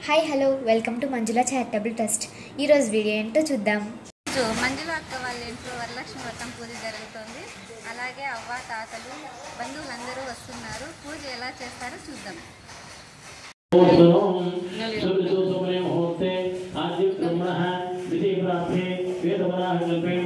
Hi hello welcome to Manjula charitable trust ఈరోజు video ఏంటో చూద్దాం రోజు మంజుల అక్క వాళ్ళ ఇంట్లో వరలక్ష్మి వ్రతం పూజ జరుగుతుంది అలాగే అవ్వ తాతలు బంధువులందరూ వస్తున్నారు పూజ ఎలా చేస్తారో చూద్దాం मुहूर्ते आद्य ब्रह्मणः विधि प्राप्ते वेदवराहकल्पे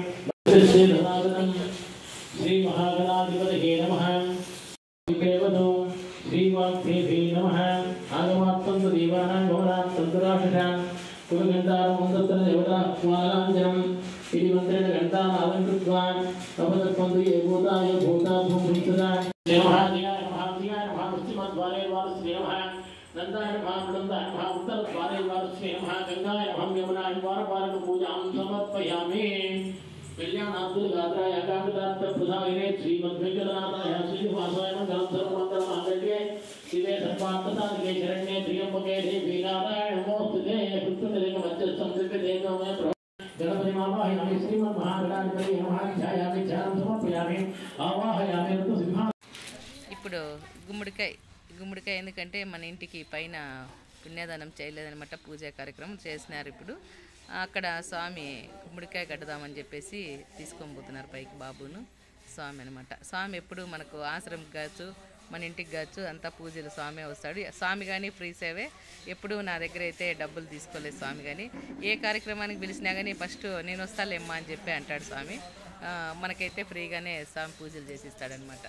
श्री महागणाधिपतये नमः देवतो श्रीवाक्येभे नमः आगमात्तन्तु देवानां भवनां तन्तुराशिषां कुलगन्धारमन्दत्र देवता कुमाराञ्जनम् इति मन्त्रेण घण्टानादं कृत्वा तपदत्वन्तु ये भूताय भूता भूमिसदा नमः दियाय नमः दियाय नमः पश्चिमद्वारे वारस्ये नमः नन्दाय नमः वृन्दाय नमः उत्तरद्वारे वारस्ये नमः गङ्गाय नमः यमुनाय वारपालकपूजां समर्पयामि कल्याणाब्दुलगात्राय अकामितार्थप्रसादिने श्रीमद्वेङ्कटनाथाय श्रीनिवासाय मङ्गलं सर्वमङ्गलमाङ्गल्ये शिवे सर्वार्थसाधिके शरण्ये त्र्यम्बके देवी नारायण नमोऽस्तुते कृष्णदेकमध्यस्थं दिव्यदेकमय गणपति आवाहयामि श्रीमन्महागणाधिपति नमः ध्यायामि ध्यानं समर्पयामि आवाहयामि ऋतुसिंहा ఇప్పుడు గుమ్మడికాయ గుమ్మడికాయ ఎందుకంటే మన ఇంటికి పైన పుణ్యదానం చేయలేదనమాట పూజా కార్యక్రమం చేసినారు ఇప్పుడు అక్కడ స్వామి గుమ్మడికాయ కట్టుదామని చెప్పేసి తీసుకొని పోతున్నారు పైకి బాబును స్వామి అనమాట స్వామి ఎప్పుడు మనకు ఆశ్రమం కావచ్చు మన ఇంటికి కావచ్చు అంతా పూజలు స్వామి వస్తాడు స్వామి కానీ ఫ్రీ సేవే ఎప్పుడు నా దగ్గర అయితే డబ్బులు తీసుకోలేదు స్వామి కానీ ఏ కార్యక్రమానికి పిలిచినా కానీ ఫస్ట్ నేను వస్తాలేమ్మా అని చెప్పి అంటాడు స్వామి ఆ, మనకైతే ఫ్రీగానే స్వామి పూజలు చేసి ఇస్తాడనమాట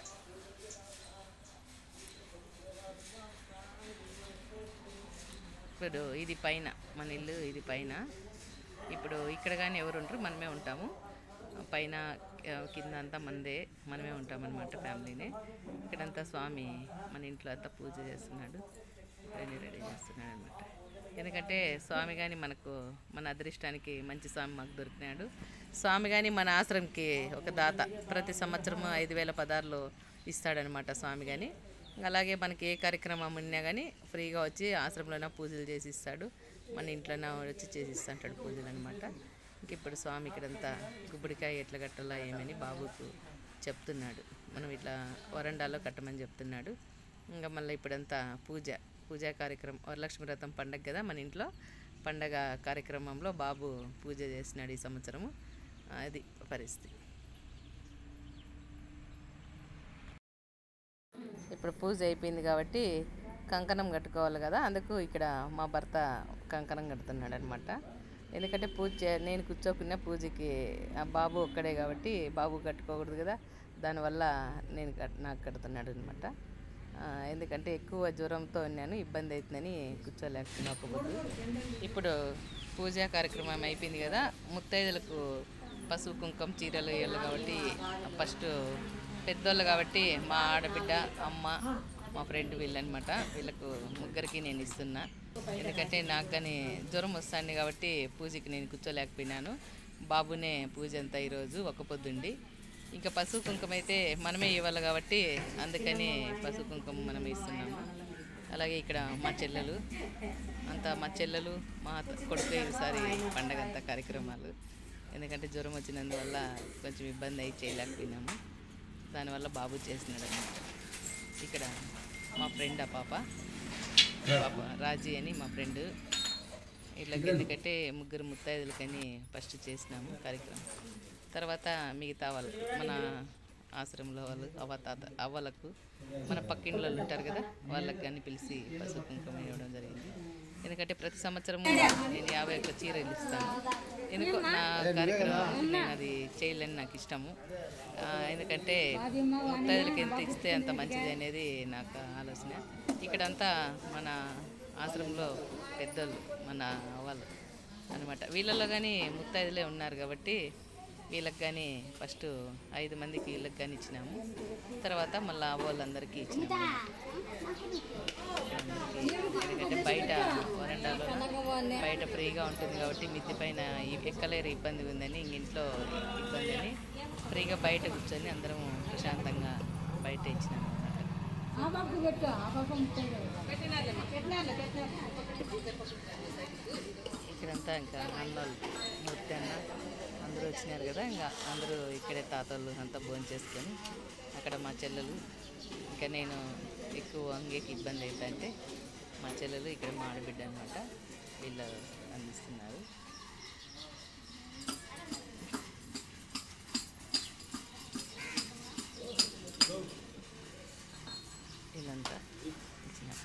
ఇప్పుడు ఇది పైన మన ఇల్లు ఇది పైన ఇప్పుడు ఇక్కడ కానీ ఎవరు ఉంటారు మనమే ఉంటాము పైన ఆ, కింద అంతా మందే మనమే ఉంటామన్నమాట ఫ్యామిలీనే ఇక్కడంతా స్వామి మన ఇంట్లో అంతా పూజ చేస్తున్నాడు రెడీ రెడీ చేస్తున్నాడు అనమాట ఎందుకంటే స్వామి కానీ మనకు మన అదృష్టానికి మంచి స్వామి మాకు దొరికినాడు స్వామి కానీ మన ఆశ్రమంకి ఒక దాత ప్రతి సంవత్సరం ఐదు వేల పదార్లు ఇస్తాడనమాట స్వామి కానీ అలాగే మనకి ఏ కార్యక్రమం ఉన్నా కానీ ఫ్రీగా వచ్చి ఆశ్రమంలోనే పూజలు చేసి ఇస్తాడు మన ఇంట్లోనే వచ్చి చేసి ఇస్తాంటాడు పూజలు అనమాట ఇంక ఇప్పుడు స్వామి ఇక్కడంతా గుబ్బడికాయ ఎట్లా కట్టాలా ఏమని బాబుకు చెప్తున్నాడు మనం ఇట్లా వరండాలో కట్టమని చెప్తున్నాడు ఇంకా మళ్ళీ ఇప్పుడంతా పూజ పూజా కార్యక్రమం వరలక్ష్మి వ్రతం పండగ కదా మన ఇంట్లో పండగ కార్యక్రమంలో బాబు పూజ చేసినాడు ఈ సంవత్సరము అది పరిస్థితి ఇప్పుడు పూజ అయిపోయింది కాబట్టి కంకణం కట్టుకోవాలి కదా అందుకు ఇక్కడ మా భర్త కంకణం కడుతున్నాడు అనమాట ఎందుకంటే పూజ చే- నేను కూర్చోకున్న పూజకి ఆ బాబు ఒక్కడే కాబట్టి బాబు కట్టుకోకూడదు కదా దానివల్ల నేను కట్ నాకు కడుతున్నాడు అనమాట ఎందుకంటే ఎక్కువ జ్వరంతో ఉన్నాను ఇబ్బంది అవుతుందని కూర్చోలేకపోయినా ఒక పొద్దు ఇప్పుడు పూజా కార్యక్రమం అయిపోయింది కదా ముత్తైదులకు పసుపు కుంకుమ చీరలు వేయాలి కాబట్టి ఫస్ట్ పెద్దోళ్ళు కాబట్టి మా ఆడబిడ్డ అమ్మ మా ఫ్రెండ్ వీళ్ళనమాట వీళ్ళకు ముగ్గురికి నేను ఇస్తున్నా ఎందుకంటే నాకు కానీ జ్వరం వస్తుంది కాబట్టి పూజకి నేను కూర్చోలేకపోయినాను బాబునే పూజ అంతా ఈరోజు ఒక పొద్దుండి ఇంకా పసుపు కుంకుమ అయితే మనమే ఇవ్వాలి కాబట్టి అందుకని పసుపు కుంకుమ మనం ఇస్తున్నాము అలాగే ఇక్కడ మా చెల్లెలు అంతా మా చెల్లెలు మా అత్త- కొడుకు ఈసారి పండగ అంతా కార్యక్రమాలు ఎందుకంటే జ్వరం వచ్చినందువల్ల కొంచెం ఇబ్బంది అయి చేయలేకపోయినాము దానివల్ల బాబు చేసినాడు అనమాట ఇక్కడ మా ఫ్రెండ్ ఆ పాప పాప రాజీ అని మా ఫ్రెండ్ ఇట్లా ఎందుకంటే ముగ్గురు ముత్తైదులకని ఫస్ట్ చేసినాము కార్యక్రమం తర్వాత మిగతా వాళ్ళు మన ఆశ్రమంలో వాళ్ళు అవ్వ తాత అవ్వలకు మన పక్కింట్లో వాళ్ళు ఉంటారు కదా వాళ్ళకి కానీ పిలిచి పసుపు కుంకుమ ఇవ్వడం జరిగింది ఎందుకంటే ప్రతి సంవత్సరం నేను యాభై ఒక్క చీరలు ఇస్తాను ఎందుకో నా కార్యక్రమం నేను అది చేయాలని నాకు ఇష్టము ఆ, ఎందుకంటే ముత్తైదులకి ఎంత ఇస్తే అంత మంచిది అనేది నాకు ఆలోచన ఇక్కడంతా మన ఆశ్రమంలో పెద్దోళ్ళు మన వాళ్ళు అనమాట వీళ్ళలో కానీ ముత్తైదులే ఉన్నారు కాబట్టి వీళ్ళకి కానీ ఫస్ట్ ఐదు మందికి వీళ్ళకి కానీ ఇచ్చినాము తర్వాత మళ్ళీ వాళ్ళందరికీ ఇచ్చినాము ఎందుకంటే బయట వరండాలో బయట ఫ్రీగా ఉంటుంది కాబట్టి మిద్ది పైన ఈ- ఎక్కలేరు ఇబ్బంది ఉందని ఇంక ఇంట్లో ఇబ్బంది అని ఫ్రీగా బయట కూర్చొని అందరం ప్రశాంతంగా బయట ఇచ్చినాము అన్నమాట ఇక్కడంతా ఇంకా అన్నోళ్ళు మూర్తి అన్న అందరూ వచ్చినారు కదా ఇంకా అందరూ ఇక్కడే తాతలు అంతా భోజనం చేసుకొని అక్కడ మా చెల్లెలు ఇంకా నేను ఎక్కువ అంగేకి ఇబ్బంది అవుతుంటే మా చెల్లెలు ఇక్కడ మా ఆడబిడ్డ అనమాట వీళ్ళు అందిస్తున్నారు వీళ్ళంతా ఇచ్చినారు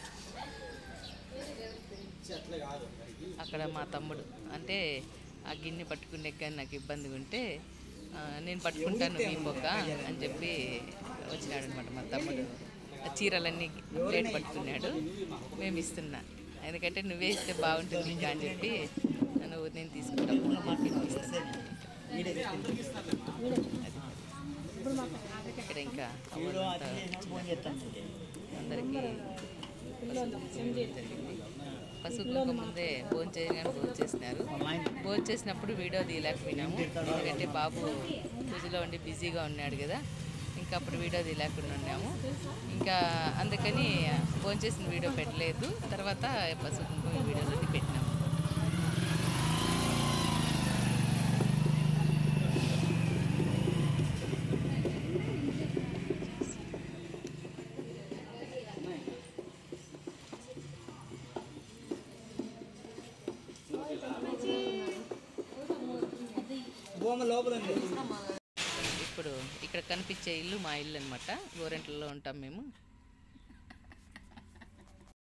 అక్కడ మా తమ్ముడు అంటే ఆ గిన్నె పట్టుకునే కానీ నాకు ఇబ్బందిగా ఉంటే ఆ, నేను పట్టుకుంటాను మీ పొక్క అని చెప్పి వచ్చినాడు అనమాట మా తమ్ముడు ఆ చీరలన్నీ ప్లేట్ పట్టుకున్నాడు మేము ఇస్తున్నా ఎందుకంటే నువ్వే ఇస్తే బాగుంటుంది ఇంకా అని చెప్పి నువ్వు నేను తీసుకుంటాను అని చెప్పి నువ్వు ఇస్తున్నాను. ఇక్కడ ఇంకా అవ్వాలంతా అందరికీ పసుపు జరిగింది పసుపు కుంకుమ ముందే భోజనం చేయగానే భోజనం చేసినారు భోజనం చేసినప్పుడు వీడియో తీయలేకపోయినాము ఎందుకంటే బాబు పూజలో ఉండి బిజీగా ఉన్నాడు కదా ఇంకా అప్పుడు వీడియో తీయలేకుండా ఉన్నాము ఇంకా అందుకని భోజనం చేసిన వీడియో పెట్టలేదు తర్వాత పసుపు కుంకుమ వీడియోలో పెట్టినాము భూమి లోపల ఉంది ఇప్పుడు ఇక్కడ కనిపించే ఇల్లు మా ఇల్లు అనమాట గోరెంట్లలో ఉంటాం మేము